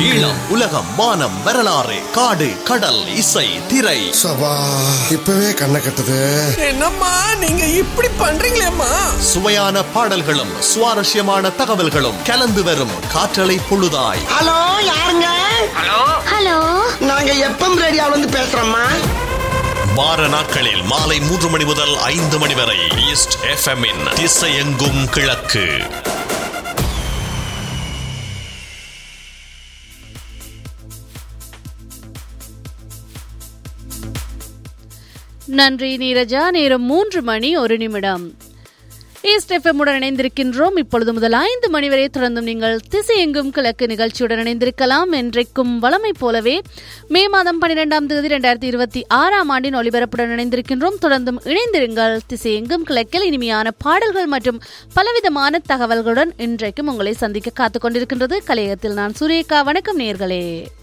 ஈழம் உலகம் வானம் வரலாறு காடு கடல் இசை திரை சபா இப்பவே கண்ணை கட்டுது என்னம்மா நீங்க இப்படி பண்றீங்களேம்மா சுவையான பாடல்களும் சுவாரஸ்யமான தகவல்களும் கலந்து வரும் காற்றலை பொழுதாய் ஹலோ யாருங்க ஹலோ நாங்க எப்பம் ரேடியோல இருந்து பேசுறோம்மா வார நாட்களில் மாலை மூன்று மணி முதல் ஐந்து மணி வரை ஈஸ்ட் எஃப்எம் இன் திசையெங்கும் கிழக்கு நன்றி நீரஜா நேரம் மூன்று மணி ஒரு நிமிடம் ஈஸ்ட் எஃப்எம் உடன் இணைந்திருக்கின்றோம் இப்பொழுது முதல் ஐந்து மணி வரை தொடர்ந்தும் நீங்கள் திசையெங்கும் கிழக்கு நிகழ்ச்சியுடன் இணைந்திருக்கலாம் என்றைக்கும் வளமை போலவே மே மாதம் பன்னிரெண்டாம் தேதி இரண்டாயிரத்தி இருபத்தி ஆறாம் ஆண்டின் ஒலிபரப்புடன் இணைந்திருக்கின்றோம் தொடர்ந்தும் இணைந்திருங்கள் திசையெங்கும் கிழக்கில் இனிமையான பாடல்கள் மற்றும் பலவிதமான தகவல்களுடன் இன்றைக்கும் உங்களை சந்திக்க காத்துக் கொண்டிருக்கின்றது கலையகத்தில் நான் சுரேகா வணக்கம் நேர்களே